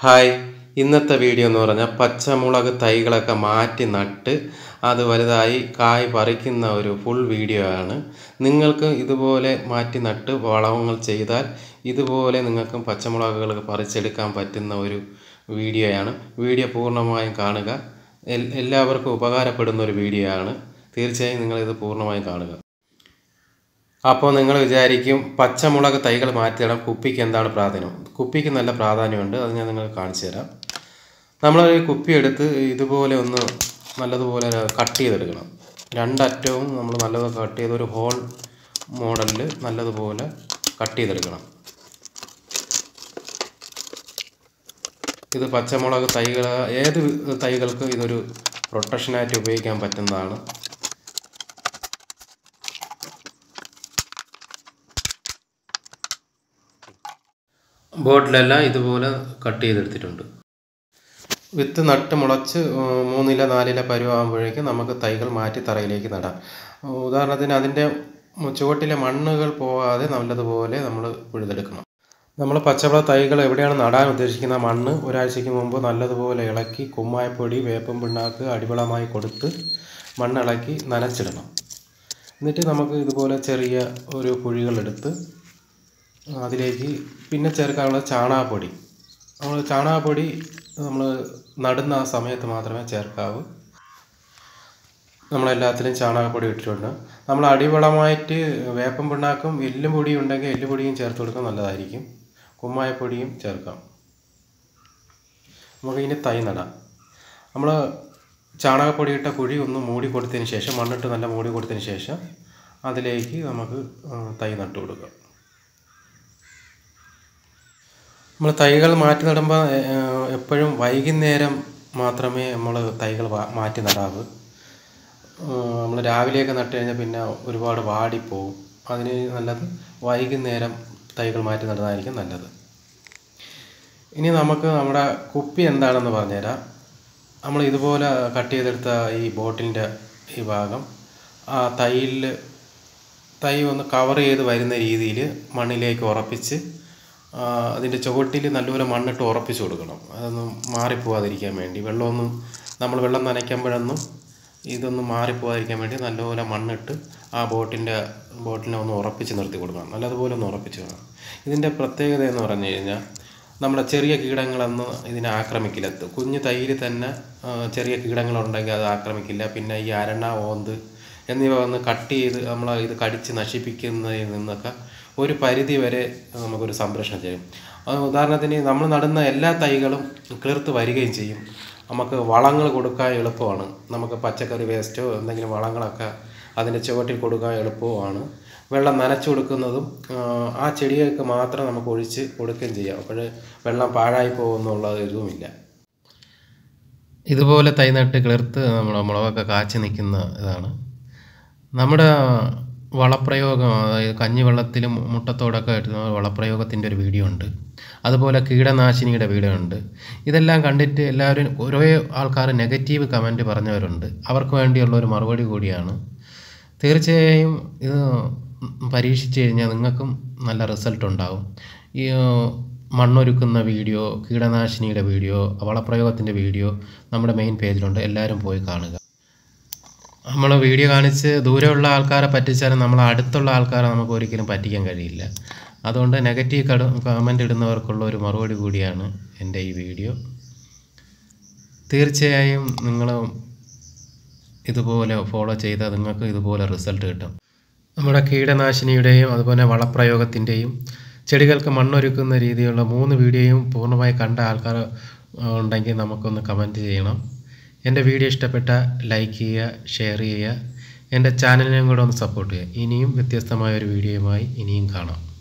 hi ഇന്നത്തെ video എന്ന് പറഞ്ഞാൽ പച്ചമുളക് തൈകളൊക്കെ മാറ്റി നട്ട് അത് വലുതായി കായ് പറിക്കുന്ന ഒരു ഫുൾ വീഡിയോ ആണ് നിങ്ങൾക്ക് ഇതുപോലെ മാറ്റി നട്ട് വളങ്ങൾ ചെയ്താൽ ഇതുപോലെ നിങ്ങൾക്കും പച്ചമുളകുകൾ പറിച്ചെടുക്കാൻ പറ്റുന്ന ഒരു വീഡിയോയാണ് വീഡിയോ പൂർണ്ണമായും കാണുക എൽ- എല്ലാവർക്കും ഉപകാരപ്പെടുന്ന ഒരു വീഡിയോ ആണ് തീർച്ചയായും നിങ്ങളിത് പൂർണ്ണമായും കാണുക അപ്പോൾ നിങ്ങൾ വിചാരിക്കും പച്ചമുളക് തൈകൾ മാറ്റിയിടാൻ കുപ്പിക്ക് എന്താണ് പ്രാധാന്യം കുപ്പിക്ക് നല്ല പ്രാധാന്യമുണ്ട് അത് ഞാൻ നിങ്ങൾക്ക് കാണിച്ചു തരാം നമ്മളൊരു കുപ്പി എടുത്ത് ഇതുപോലെ ഒന്ന് നല്ലതുപോലെ കട്ട് ചെയ്തെടുക്കണം രണ്ടറ്റവും നമ്മൾ നല്ലത് കട്ട് ചെയ്ത് ഒരു ഹോൾ മോഡലിൽ നല്ലതുപോലെ കട്ട് ചെയ്തെടുക്കണം ഇത് പച്ചമുളക് തൈകൾ ഏത് തൈകൾക്കും ഇതൊരു പ്രൊട്ടക്ഷനായിട്ട് ഉപയോഗിക്കാൻ പറ്റുന്നതാണ് ബോട്ടിലെല്ലാം ഇതുപോലെ കട്ട് ചെയ്തെടുത്തിട്ടുണ്ട് വിത്ത് നട്ട് മുളച്ച് ഉം, മൂന്നില നാലില പരുവാകുമ്പോഴേക്കും നമുക്ക് തൈകൾ മാറ്റി തറയിലേക്ക് നടാം ഉദാഹരണത്തിന് അതിൻ്റെ ചുവട്ടിലെ മണ്ണുകൾ പോകാതെ നല്ലതുപോലെ നമ്മൾ ഉഴുതെടുക്കണം നമ്മൾ പച്ചമുളക് തൈകൾ എവിടെയാണ് നടാൻ ഉദ്ദേശിക്കുന്ന മണ്ണ് ഒരാഴ്ചയ്ക്ക് മുമ്പ് നല്ലതുപോലെ ഇളക്കി കുമ്മായപ്പൊടി വേപ്പും പിണ്ണാക്ക് അടിവളമായി കൊടുത്ത് മണ്ണ് ഇളക്കി നനച്ചിടണം എന്നിട്ട് നമുക്ക് ഇതുപോലെ ചെറിയ ഒരു കുഴികളെടുത്ത് അതിലേക്ക് പിന്നെ ചേർക്കാനുള്ള ചാണകപ്പൊടി നമ്മൾ ചാണകപ്പൊടി നമ്മൾ നടുന്ന ആ സമയത്ത് മാത്രമേ ചേർക്കാവൂ നമ്മളെല്ലാത്തിലും ചാണകപ്പൊടി ഇട്ടിട്ടുണ്ട് നമ്മൾ അടിവളമായിട്ട് വേപ്പൻ പിണ്ണാക്കും എല്ലും പൊടിയും ഉണ്ടെങ്കിൽ എല്ല് പൊടിയും ചേർത്ത് കൊടുക്കാൻ നല്ലതായിരിക്കും കുമ്മായപ്പൊടിയും ചേർക്കാം നമുക്ക് ഇനി തൈ നടാം നമ്മൾ ചാണകപ്പൊടി ഇട്ട കുഴി ഒന്ന് മൂടി കൊടുത്തതിന് ശേഷം മണ്ണിട്ട് നല്ല മൂടി കൊടുത്തതിന് ശേഷം അതിലേക്ക് നമുക്ക് ആ, തൈ നട്ടു കൊടുക്കാം നമ്മൾ തൈകൾ മാറ്റി നടുമ്പോൾ എപ്പോഴും വൈകുന്നേരം മാത്രമേ നമ്മൾ തൈകൾ വാ- മാറ്റി നടാവൂ നമ്മൾ രാവിലെയൊക്കെ നട്ട് കഴിഞ്ഞാൽ പിന്നെ ഒരുപാട് വാടിപ്പോവും അതിന് നല്ലത് വൈകുന്നേരം തൈകൾ മാറ്റി നടുന്നതായിരിക്കും നല്ലത് ഇനി നമുക്ക് നമ്മുടെ കുപ്പി എന്താണെന്ന് പറഞ്ഞുതരാം നമ്മൾ ഇതുപോലെ കട്ട് ചെയ്തെടുത്ത ഈ ബോട്ടിലിൻ്റെ ഈ ഭാഗം ആ തൈയിൽ തൈ ഒന്ന് കവർ ചെയ്ത് വരുന്ന രീതിയിൽ മണ്ണിലേക്ക് ഉറപ്പിച്ച് ആ, അതിൻ്റെ ചുവട്ടിൽ നല്ലപോലെ മണ്ണിട്ട് ഉറപ്പിച്ച് കൊടുക്കണം അതൊന്നും മാറിപ്പോവാതിരിക്കാൻ വേണ്ടി വെള്ളമൊന്നും നമ്മൾ വെള്ളം നനയ്ക്കുമ്പോഴൊന്നും ഇതൊന്നും മാറിപ്പോവാതിരിക്കാൻ വേണ്ടി നല്ലപോലെ മണ്ണിട്ട് ആ ബോട്ടിൻ്റെ ബോട്ടിനെ ഒന്ന് ഉറപ്പിച്ച് നിർത്തി കൊടുക്കണം നല്ലതുപോലെ ഒന്ന് ഉറപ്പിച്ച് വേണം ഇതിൻ്റെ പ്രത്യേകത എന്ന് പറഞ്ഞു കഴിഞ്ഞാൽ നമ്മുടെ ചെറിയ കീടങ്ങളൊന്നും ഇതിനെ ആക്രമിക്കില്ല കുഞ്ഞു തൈയിൽ തന്നെ ആ, ചെറിയ കീടങ്ങളുണ്ടെങ്കിൽ അത് ആക്രമിക്കില്ല പിന്നെ ഈ അരണ ഓന്ത് എന്നിവ വന്ന് കട്ട് ചെയ്ത് നമ്മൾ ഇത് കടിച്ച് നശിപ്പിക്കുന്നതിൽ നിന്നൊക്കെ ഒരു പരിധി വരെ നമുക്കൊരു സംരക്ഷണം ചെയ്യും അത് ഉദാഹരണത്തിന് നമ്മൾ നടുന്ന എല്ലാ തൈകളും കിളിർത്ത് വരികയും ചെയ്യും നമുക്ക് വളങ്ങൾ കൊടുക്കാൻ എളുപ്പമാണ് നമുക്ക് പച്ചക്കറി വേസ്റ്റോ എന്തെങ്കിലും വളങ്ങളൊക്കെ അതിൻ്റെ ചുവട്ടിൽ കൊടുക്കാൻ എളുപ്പവുമാണ് വെള്ളം നനച്ചു കൊടുക്കുന്നതും ആ, ആ ചെടികൾക്ക് മാത്രം നമുക്ക് ഒഴിച്ച് കൊടുക്കുകയും ചെയ്യാം അപ്പോൾ വെള്ളം പാഴായി പോകുന്നുള്ള ഇതുമില്ല ഇതുപോലെ തൈ നട്ട് കിളിർത്ത് നമ്മൾ മുളകൊക്കെ കാച്ചി നിൽക്കുന്ന ഇതാണ് നമ്മുടെ വളപ്രയോഗം അതായത് കഞ്ഞിവെള്ളത്തിലും മുട്ടത്തോടൊക്കെ ഇടുന്ന വളപ്രയോഗത്തിൻ്റെ ഒരു വീഡിയോ ഉണ്ട് അതുപോലെ കീടനാശിനിയുടെ വീഡിയോ ഉണ്ട് ഇതെല്ലാം കണ്ടിട്ട് എല്ലാവരും ഓരോ ആൾക്കാർ നെഗറ്റീവ് കമൻറ്റ് പറഞ്ഞവരുണ്ട് അവർക്ക് വേണ്ടിയുള്ള ഒരു മറുപടി കൂടിയാണ് തീർച്ചയായും ഇത് പരീക്ഷിച്ച് കഴിഞ്ഞാൽ നിങ്ങൾക്കും നല്ല റിസൾട്ട് ഉണ്ടാവും ഈ ഏഹ്, മണ്ണൊരുക്കുന്ന വീഡിയോ കീടനാശിനിയുടെ വീഡിയോ വളപ്രയോഗത്തിൻ്റെ വീഡിയോ നമ്മുടെ മെയിൻ പേജിലുണ്ട് എല്ലാവരും പോയി കാണുക നമ്മൾ വീഡിയോ കാണിച്ച് ദൂരെയുള്ള ആൾക്കാരെ പറ്റിച്ചാലും നമ്മൾ അടുത്തുള്ള ആൾക്കാരെ നമുക്ക് ഒരിക്കലും പറ്റിക്കാൻ കഴിയില്ല അതുകൊണ്ട് നെഗറ്റീവ് കട കമൻ്റ് ഇടുന്നവർക്കുള്ള ഒരു മറുപടി കൂടിയാണ് എൻ്റെ ഈ വീഡിയോ തീർച്ചയായും നിങ്ങൾ ഇതുപോലെ ഫോളോ ചെയ്താൽ നിങ്ങൾക്ക് ഇതുപോലെ റിസൾട്ട് കിട്ടും നമ്മുടെ കീടനാശിനിയുടെയും അതുപോലെ വളപ്രയോഗത്തിൻ്റെയും ചെടികൾക്ക് മണ്ണൊരുക്കുന്ന രീതിയിലുള്ള മൂന്ന് വീഡിയോയും പൂർണ്ണമായി കണ്ട ആൾക്കാർ ആ, ഉണ്ടെങ്കിൽ നമുക്കൊന്ന് കമൻറ്റ് ചെയ്യണം എൻ്റെ വീഡിയോ ഇഷ്ടപ്പെട്ട ലൈക്ക് ചെയ്യുക ഷെയർ ചെയ്യുക എൻ്റെ ചാനലിനെയും കൂടെ ഒന്ന് സപ്പോർട്ട് ചെയ്യുക ഇനിയും വ്യത്യസ്തമായ ഒരു വീഡിയോയുമായി ഇനിയും കാണാം